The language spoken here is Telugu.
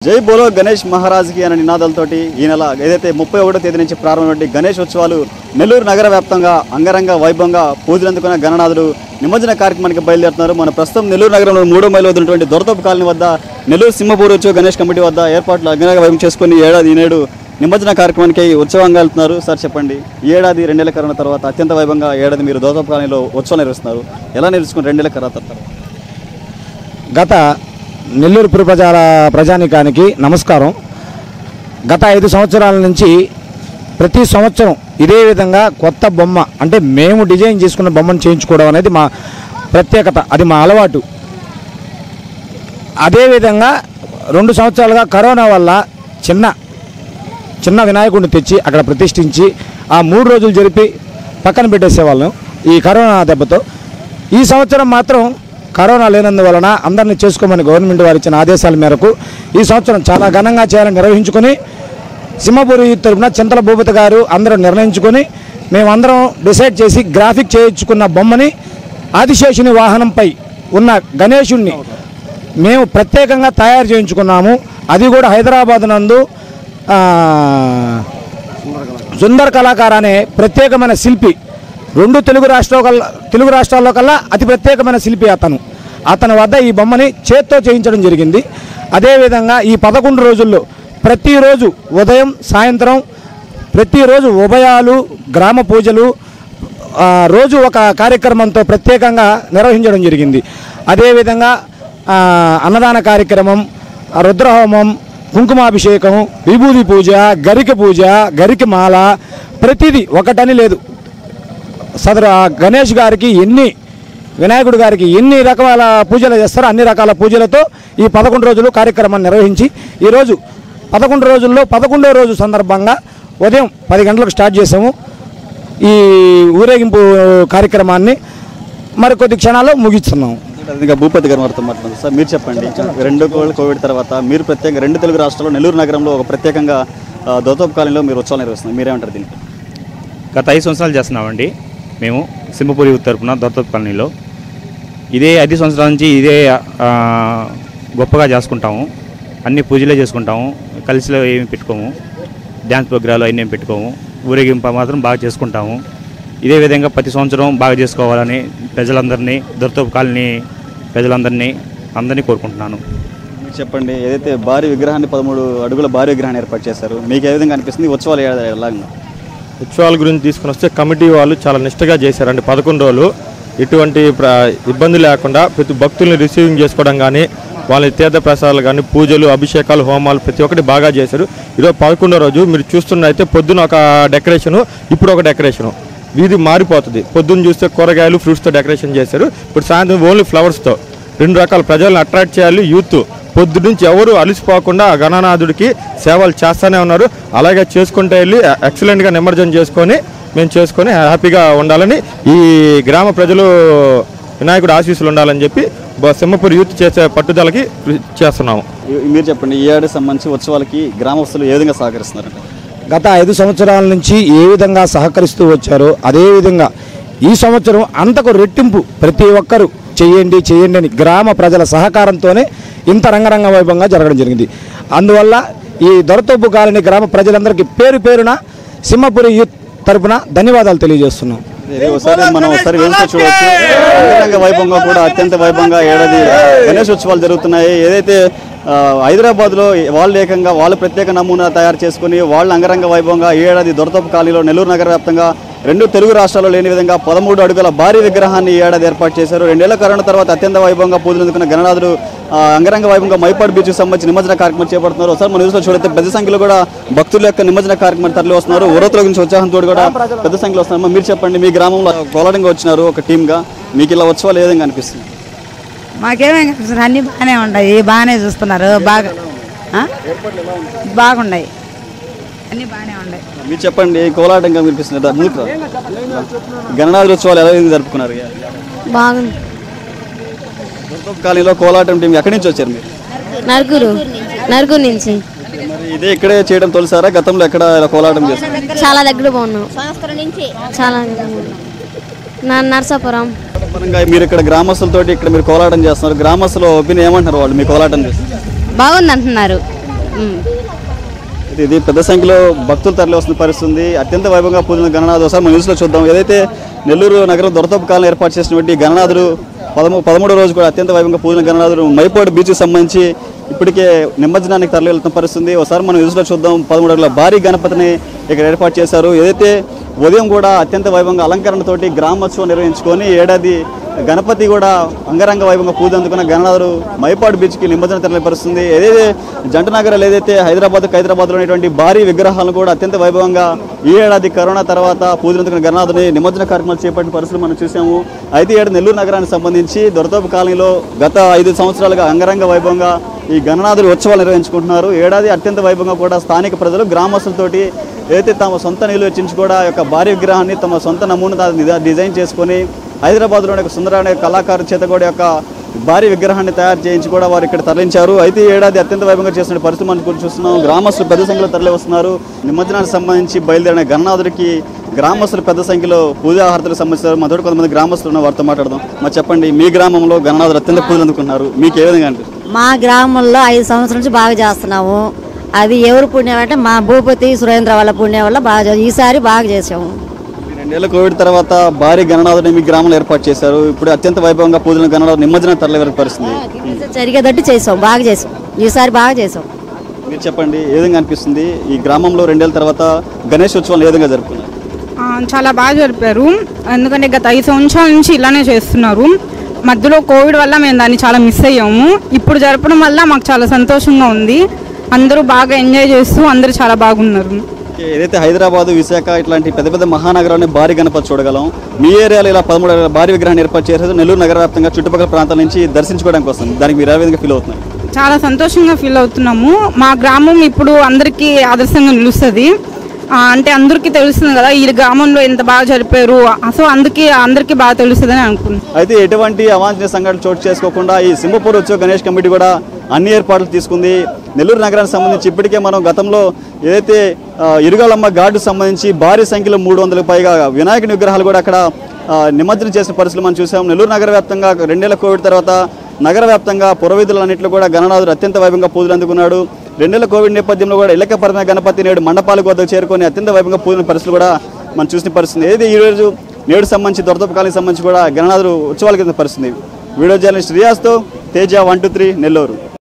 జై బోలో గణేష్ మహారాజ్కి అనే నినాదాలతోటి ఈ నెల ఏదైతే ముప్పై ఒకటో తేదీ నుంచి ప్రారంభమైన గణేష్ ఉత్సవాలు నెల్లూరు నగర వ్యాప్తంగా అంగరంగ వైభవంగా పూజలు అందుకున్న గణనాథులు నిమజ్జన కార్యక్రమానికి బయలుదేరుతున్నారు మన ప్రస్తుతం నెల్లూరు నగరంలో మూడో మైలు వద్దున్నటువంటి దొరతపు కాలనీ వద్ద నెల్లూరు సింహపూర్ ఉత్సవ గణేష్ కమిటీ వద్ద ఏర్పాట్లు అంగరంగ వైభవం చేసుకుని ఈ ఏడాది ఈ నేడు నిమజ్జన కార్యక్రమానికి ఉత్సవంగా వెళ్తున్నారు సార్ చెప్పండి ఈ ఏడాది రెండేళ్ల కరోనా తర్వాత అత్యంత వైభవంగా ఈ ఏడాది మీరు దొరతపు కాలనీలో ఉత్సవం నిర్వహిస్తున్నారు ఎలా నిర్వహించుకుని రెండేళ్ల కరోనా తర్వాత గత నెల్లూరు పుర ప్రజల ప్రజానికానికి నమస్కారం గత ఐదు సంవత్సరాల నుంచి ప్రతి సంవత్సరం ఇదే విధంగా కొత్త బొమ్మ అంటే మేము డిజైన్ చేసుకున్న బొమ్మను చేయించుకోవడం అనేది మా ప్రత్యేకత అది మా అలవాటు అదేవిధంగా రెండు సంవత్సరాలుగా కరోనా వల్ల చిన్న చిన్న వినాయకుడిని తెచ్చి అక్కడ ప్రతిష్ఠించి ఆ మూడు రోజులు జరిపి పక్కన పెట్టేసేవాళ్ళం ఈ కరోనా దెబ్బతో ఈ సంవత్సరం మాత్రం కరోనా లేనందువలన అందరినీ చేసుకోమని గవర్నమెంట్ వారు ఇచ్చిన ఆదేశాల మేరకు ఈ సంవత్సరం చాలా ఘనంగా చేయాలని నిర్వహించుకొని సింహపూరి తరపున చింతల భూపతి గారు అందరూ నిర్ణయించుకొని మేమందరం డిసైడ్ చేసి గ్రాఫిక్ చేయించుకున్న బొమ్మని ఆదిశేషుని వాహనంపై ఉన్న గణేశుణ్ణి మేము ప్రత్యేకంగా తయారు చేయించుకున్నాము అది కూడా హైదరాబాద్ నందు ఆ, సుందర్ కళాకార అనే ప్రత్యేకమైన శిల్పి రెండు తెలుగు రాష్ట్రాల కల్లా తెలుగు రాష్ట్రాల్లో కల్లా అతి ప్రత్యేకమైన శిల్పి అతను అతని వద్ద ఈ బొమ్మని చేత్తో చేయించడం జరిగింది అదేవిధంగా ఈ పదకొండు రోజుల్లో ప్రతిరోజు ఉదయం సాయంత్రం ప్రతిరోజు ఉభయాలు గ్రామ పూజలు ఆ, రోజు ఒక కార్యక్రమంతో ప్రత్యేకంగా నిర్వహించడం జరిగింది అదేవిధంగా ఆ, అన్నదాన కార్యక్రమం ఆ, రుద్రహోమం కుంకుమాభిషేకం విభూది పూజ గరిక పూజ గరిక మాల ప్రతిదీ ఒకటని లేదు సదరు ఆ గణేష్ గారికి ఎన్ని వినాయకుడి గారికి ఎన్ని రకాల పూజలు చేస్తారో అన్ని రకాల పూజలతో ఈ పదకొండు రోజులు కార్యక్రమాన్ని నిర్వహించి ఈరోజు పదకొండు రోజుల్లో పదకొండో రోజు సందర్భంగా ఉదయం పది గంటలకు స్టార్ట్ చేసాము ఈ ఊరేగింపు కార్యక్రమాన్ని మరి కొద్ది క్షణాల్లో ముగిస్తున్నాము ఇంకా భూపతి గారు వారితో మాట్లాడుతుంది సార్ మీరు చెప్పండి రెండు కోవిడ్ కోవిడ్ తర్వాత మీరు ప్రత్యేకంగా రెండు తెలుగు రాష్ట్రాల్లో నెల్లూరు నగరంలో ఒక ప్రత్యేకంగా ఆ, దోతోపు కాలనీలో మీరు ఉత్సవాలు నిర్వహిస్తున్నారు మీరేమంటారు దీనికి గత ఐదు సంవత్సరాలు చేస్తున్నామండి మేము సింహపూరి తరపున దొరతపు కాలనీలో ఇదే ఐదు సంవత్సరాల నుంచి ఇదే ఆ, గొప్పగా చేసుకుంటాము అన్ని పూజలే చేసుకుంటాము కలిసిలో ఏమి పెట్టుకోము డ్యాన్స్ ప్రోగ్రాలు అవన్నీ ఏం పెట్టుకోము ఊరేగింపు మాత్రం బాగా చేసుకుంటాము ఇదే విధంగా ప్రతి సంవత్సరం బాగా చేసుకోవాలని ప్రజలందరినీ దొరతపు కాలనీ ప్రజలందరినీ అందరినీ కోరుకుంటున్నాను మీరు చెప్పండి ఏదైతే భారీ విగ్రహాన్ని పదమూడు అడుగుల భారీ విగ్రహాన్ని ఏర్పాటు చేశారు మీకు ఏ విధంగా అనిపిస్తుంది ఈ ఉత్సవాలు ఏ- ఎలా ఉన్నాయి? ఉత్సవాల గురించి తీసుకుని వస్తే కమిటీ వాళ్ళు చాలా నిష్టగా చేశారండి పదకొండు రోజులు ఎటువంటి ప్ర- ఇబ్బంది లేకుండా ప్రతి భక్తుల్ని రిసీవింగ్ చేసుకోవడం కానీ వాళ్ళ తీర్థ ప్రసాదాలు కానీ పూజలు అభిషేకాలు హోమాలు ప్రతి ఒక్కటి బాగా చేశారు ఈరోజు పదకొండో రోజు మీరు చూస్తున్న అయితే పొద్దున ఒక డెకరేషను ఇప్పుడు ఒక డెకరేషను వీధి మారిపోతుంది పొద్దున్న చూస్తే కూరగాయలు ఫ్రూట్స్తో డెకరేషన్ చేశారు ఇప్పుడు సాయంత్రం ఓన్లీ ఫ్లవర్స్తో రెండు రకాల ప్రజలను అట్రాక్ట్ చేయాలి యూత్ పొద్దు నుంచి ఎవరు అలసిపోకుండా ఆ గణనాథుడికి సేవలు చేస్తూనే ఉన్నారు అలాగే చేసుకుంటూ వెళ్ళి ఎక్సలెంట్గా నిమజ్జనం చేసుకొని మేము చేసుకొని హ్యాపీగా ఉండాలని ఈ గ్రామ ప్రజలు వినాయకుడు ఆశీస్సులు ఉండాలని చెప్పి బ- సింహపూర్ యూత్ చేసే పట్టుదలకి కృషి చేస్తున్నాము ఈ- మీరు చెప్పండి ఈ ఏడాది సంబంధించి ఉత్సవాలకి గ్రామస్తులు ఏ విధంగా సహకరిస్తున్నారంట గత ఐదు సంవత్సరాల నుంచి ఏ విధంగా సహకరిస్తూ వచ్చారో అదేవిధంగా ఈ సంవత్సరం అంతకు రెట్టింపు ప్రతి ఒక్కరూ చేయండి చేయండి అని గ్రామ ప్రజల సహకారంతోనే ఇంత రంగరంగ వైభవంగా జరగడం జరిగింది అందువల్ల ఈ దొరతోపు కాలనీ గ్రామ ప్రజలందరికీ పేరు పేరున సింహపురి యూత్ తరపున ధన్యవాదాలు తెలియజేస్తున్నాం ఇది ఒకసారి మనం ఒకసారి వెళ్తే చూడవచ్చు అంగరంగ వైభవంగా కూడా అత్యంత వైభవంగా ఏడాది గణేష్ ఉత్సవాలు జరుగుతున్నాయి ఏదైతే ఆ, హైదరాబాద్లో వాళ్ళు ఏకంగా వాళ్ళు ప్రత్యేక నమూనా తయారు చేసుకుని వాళ్ళు అంగరంగ వైభవంగా ఈ ఏడాది దొరతపు కాలనీలో నెల్లూరు నగర వ్యాప్తంగా రెండు తెలుగు రాష్ట్రాల్లో లేని విధంగా పదమూడు అడుగుల భారీ విగ్రహాన్ని ఈ ఏడాది ఏర్పాటు చేశారు రెండేళ్ల కరోనా తర్వాత అత్యంత వైభవంగా పూజలు అందుకున్న గణనాథుడు ఆ, అంగరంగ వైభవంగా మైపాడు బీచ్కి సంబంధించి నిమజ్జన కార్యక్రమం చేపడుతున్నారు ఒకసారి మన న్యూస్లో చూడైతే పెద్ద సంఖ్యలో కూడా భక్తుల యొక్క నిమజ్జన కార్యక్రమం తరలి వస్తున్నారు ఊరతుల గురించి ఉత్సాహంతో కూడా పెద్ద సంఖ్యలో వస్తున్నారు అమ్మా, మీరు చెప్పండి మీ గ్రామంలో కోలాటంగా వచ్చినారు ఒక టీమ్గా మీకు ఇలా ఉత్సవాలు ఏ విధంగా అనిపిస్తుంది మాకేమేం కనిపిస్తుంది అన్నీ బాగానే ఉన్నాయి బాగానే చూస్తున్నారు బాగా ఆ? బాగున్నాయి అన్నీ బాగానే ఉన్నాయి మీరు చెప్పండి కోలాటంగా అనిపిస్తుంది దా- ముందుకు రా. గణనాథుల ఉత్సవాలు ఎలా విధంగా జరుపుకున్నారు బాగుంది దుర్గం కాలనీలో కోలాటం టీం ఎక్కడి నుంచి వచ్చారు మీరు నలుగురు నలుగురు నుంచి మరి ఇదే ఇక్కడే చేయడం తొలిసారా గతంలో ఎక్కడ ఇలా కోలాటం చేస్తారు చాలా దగ్గర బాగున్నాం చాలా నా నర్సాపురం పరంగా మీరు ఇక్కడ గ్రామస్తులతోటి ఇక్కడ మీరు కోలాటం చేస్తున్నారు గ్రామస్తుల ఒపీనియన్ ఏమంటున్నారు వాళ్ళు మీ కోలాటం చేస్తారు బాగుంది అంటున్నారు ఇది- ఇది పెద్ద సంఖ్యలో భక్తులు తరలి వస్తున్న పరిస్థితి ఉంది అత్యంత వైభవంగా పూజలు గణనాథ్ ఒకసారి మన న్యూస్లో చూద్దాం ఏదైతే నెల్లూరు నగరం దొరతపు కాలం ఏర్పాటు చేసినటువంటి గణనాథుడు పదమూ పదమూడో రోజు కూడా అత్యంత వైభవంగా పూజలు గణనాథుడు మైపాడు బీచ్కి సంబంధించి ఇప్పటికే నిమజ్జనానికి తరలి వెళ్తున్న పరిస్థితి ఉంది ఒకసారి మనం న్యూస్లో చూద్దాం పదమూడు అడుగుల భారీ గణపతిని ఇక్కడ ఏర్పాటు చేశారు ఏదైతే ఉదయం కూడా అత్యంత వైభవంగా అలంకరణతోటి గ్రామోత్సవం నిర్వహించుకొని ఏడాది గణపతి కూడా అంగరంగ వైభవంగా పూజ అందుకున్న గణనాథుడు మైపాడు బీచ్కి నిమజ్జన తెలియపరుస్తుంది ఏదైతే జంట నగరాలు ఏదైతే హైదరాబాద్ హైదరాబాద్లో ఉన్నటువంటి భారీ విగ్రహాలను కూడా అత్యంత వైభవంగా ఈ ఏడాది కరోనా తర్వాత పూజలు అందుకున్న గణనాథుని నిమజ్జన కార్యక్రమాలు చేపట్టిన పరిస్థితులు మనం చూసాము అయితే ఏడు నెల్లూరు నగరానికి సంబంధించి దొరతోపు కాలనీలో గత ఐదు సంవత్సరాలుగా అంగరంగ వైభవంగా ఈ గణనాథుడి ఉత్సవాలు నిర్వహించుకుంటున్నారు ఏడాది అత్యంత వైభవంగా కూడా స్థానిక ప్రజలు గ్రామస్తులతోటి ఏదైతే తమ సొంత నీళ్ళు వెచ్చించి కూడా ఈ యొక్క భారీ విగ్రహాన్ని తమ సొంత నమూనా డిజైన్ చేసుకొని హైదరాబాద్లోని ఒక సుందరమైన కళాకారు చేత కూడా యొక్క భారీ విగ్రహాన్ని తయారు చేయించి కూడా వారు ఇక్కడ తరలించారు అయితే ఈ ఏడాది అత్యంత వైభవంగా చేస్తున్న పరిస్థితి మనం కూడా చూస్తున్నాం గ్రామస్తులు పెద్ద సంఖ్యలో తరలి వస్తున్నారు నిమజ్జనానికి సంబంధించి బయలుదేరిన గణనాథుడికి గ్రామస్తులు పెద్ద సంఖ్యలో పూజాహారతలకు సంబంధించారు మనతో కొంతమంది గ్రామస్తులు ఉన్న వారితో మాట్లాడదాం మరి చెప్పండి మీ గ్రామంలో గణనాథుడు అత్యంత పూజలు అందుకున్నారు మీకు ఏ విధంగా అనిపిస్తుంది మా గ్రామంలో ఐదు సంవత్సరాల నుంచి బాగా చేస్తున్నాము అది ఎవరు పుణ్యం అంటే మా భూపతి సురేంద్ర వాళ్ళ పుణ్యం వల్ల బాగా చే- ఈసారి బాగా చేసాము ఈ రెండేళ్ల కోవిడ్ తర్వాత భారీ గణనాథుడిని మీ గ్రామంలో ఏర్పాటు చేశారు ఇప్పుడు అత్యంత వైభవంగా పూజలు గణనాథుడు నిమజ్జనం తరలి పరిస్థితుంది జరిగేటట్టు చేసాం బాగా చేసాం ఈసారి బాగా చేసాం మీరు చెప్పండి ఏ విధంగా అనిపిస్తుంది ఈ గ్రామంలో రెండేళ్ల తర్వాత గణేష్ ఉత్సవాలు ఏ విధంగా జరుపుకున్నారు ఆ, చాలా బాగా జరిపారు ఎందుకంటే గత ఐదు సంవత్సరాల నుంచి ఇలానే చేస్తున్నారు మధ్యలో కోవిడ్ వల్ల మేము దాన్ని చాలా మిస్ అయ్యాము ఇప్పుడు జరపడం వల్ల మాకు చాలా సంతోషంగా ఉంది అందరూ బాగా ఎంజాయ్ చేస్తూ అందరూ చాలా బాగున్నారు ఏదైతే హైదరాబాద్ విశాఖ ఇట్లాంటి పెద్ద పెద్ద మహానగరాన్ని భారీ గణపతి చూడగలం మీ ఏరియాలో ఇలా పదమూడు అడుగుల భారీ విగ్రహాన్ని ఏర్పాటు చేశారు నెల్లూరు నగర వ్యాప్తంగా చుట్టుపక్కల ప్రాంతాల నుంచి దర్శించుకోవడానికి వస్తుంది దానికి మీరు ఏ విధంగా ఫీల్ అవుతున్నారు చాలా సంతోషంగా ఫీల్ అవుతున్నాము మా గ్రామం ఇప్పుడు అందరికీ ఆదర్శంగా నిలుస్తుంది ఆ, అంటే అందరికీ తెలుస్తుంది కదా ఈ గ్రామంలో ఎంత బాగా జరిపారు సో అందుకే అందరికీ బాగా తెలుస్తుందని అనుకుంటున్నాను అయితే ఎటువంటి అవాంఛనీయ సంఘటనలు చోటు చేసుకోకుండా ఈ సింహపూర్ ఉత్సవ గణేష్ కమిటీ కూడా అన్ని ఏర్పాట్లు తీసుకుంది నెల్లూరు నగరానికి సంబంధించి ఇప్పటికే మనం గతంలో ఏదైతే ఆ, ఇరుగాలమ్మ ఘాటుకు సంబంధించి భారీ సంఖ్యలో మూడు వందలకు పైగా వినాయకుని విగ్రహాలు కూడా అక్కడ ఆ, నిమజ్జనం చేసిన పరిస్థితులు మనం చూసాం నెల్లూరు నగర వ్యాప్తంగా రెండేళ్ల కోవిడ్ తర్వాత నగర వ్యాప్తంగా పురవీధులన్నింటిలో కూడా గణనాథుడు అత్యంత వైభవంగా పూజలు అందుకున్నాడు రెండేళ్ల కోవిడ్ నేపథ్యంలో కూడా ఇళ్ళక పరిమిత గణపతి నేడు మండపాలకు వద్దకు చేరుకొని అత్యంత వైభవంగా పూజల పరిస్థితులు కూడా మనం చూసిన పరిస్థితి ఏది ఈ రోజు నేడు సంబంధించి దొరదపు కాలనికి సంబంధించి కూడా గణనాథుడు ఉత్సవాల కింద పరిస్థితి వీడియో జర్నలిస్ట్ రియాజ్తో Teja one two three Nellore